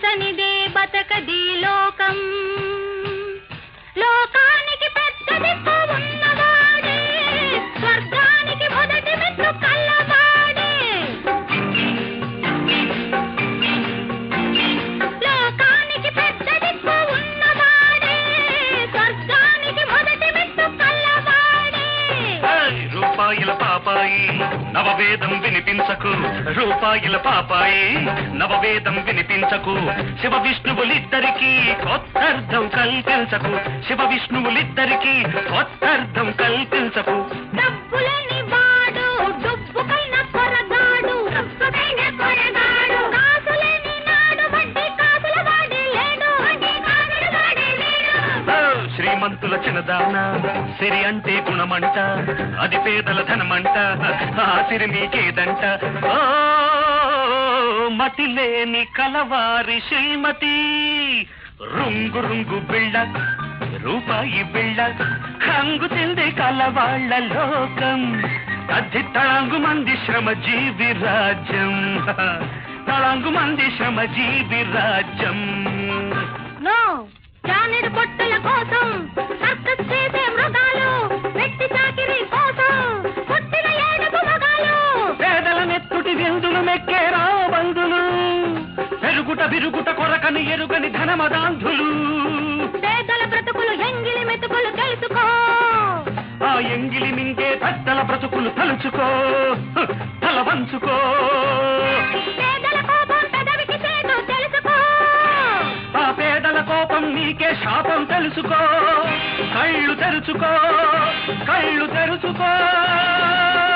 బతకనిదే బతకది లోకం లోకానికి పెద్ద దిక్కు ఉన్నవాడే స్వర్గానికి మొదటి మెట్టు కల్లవాడే లోకానికి పెద్ద దిక్కు ఉన్నవాడే స్వర్గానికి మొదటి మెట్టు కల్లవాడే ఏయ్, రూపాయల పాపాయి నవవేదం వినిపించకు రూపాయల పాపాయి నవవేదం వినిపించకు శివ విష్ణువులిద్దరికీ కొత్తర్థం కల్పించకు శివ విష్ణువులిద్దరికీ కొత్తర్థం కల్పించకు డబ్బులేని వాడు డబ్బుకైన కొరగాడు డబ్బుకైన కొరగాడు కాసులేని నాడు వడ్డీ కాసుల వాడే లేడు వడ్డీ కాసుల వాడే లేడు ఓ, శ్రీమంతుల చిన్నదాన సిరి అంటే గుణమంట అది పేదల ధనమంట ఆ సిరి మీకేదంట ఓ మతి లేని కలవారి శ్రీమతి రుంగు రుంగు బిళ్ళ రూపాయి బిళ్ళ కంగు తింది కలవాళ్ళ లోకం అది తళంగు మంది శ్రమ జీవి రాజ్యం తళంగు మంది శ్రమ జీవి రాజ్యం నో జానెడు పొట్టుల కోసం సర్కస్ చేసే మృగాలు వెట్టి చాకిరి కోసం పుట్టిన ఏడుపు మగాలు పేదల నెత్తుటి విందులు మెక్కేరా బంధులు పెరుగుట విరుగుట కొరకని ఎరుగని ధనమదాంధులు పేదల బ్రతుకులు ఎంగిలి మెతుకులు తెలుసుకో ఆ ఎంగిలి మింగే పెద్దల బ్రతుకులు తలుచుకో హ్, తల వంచుకో పేదల కోపం పెదవికి చేటు తెలుసుకో ఆ పేదల కోపం నీకే శాపం తెలుసుకో కళ్ళు తెరుచుకో కళ్ళు తెరుచుకో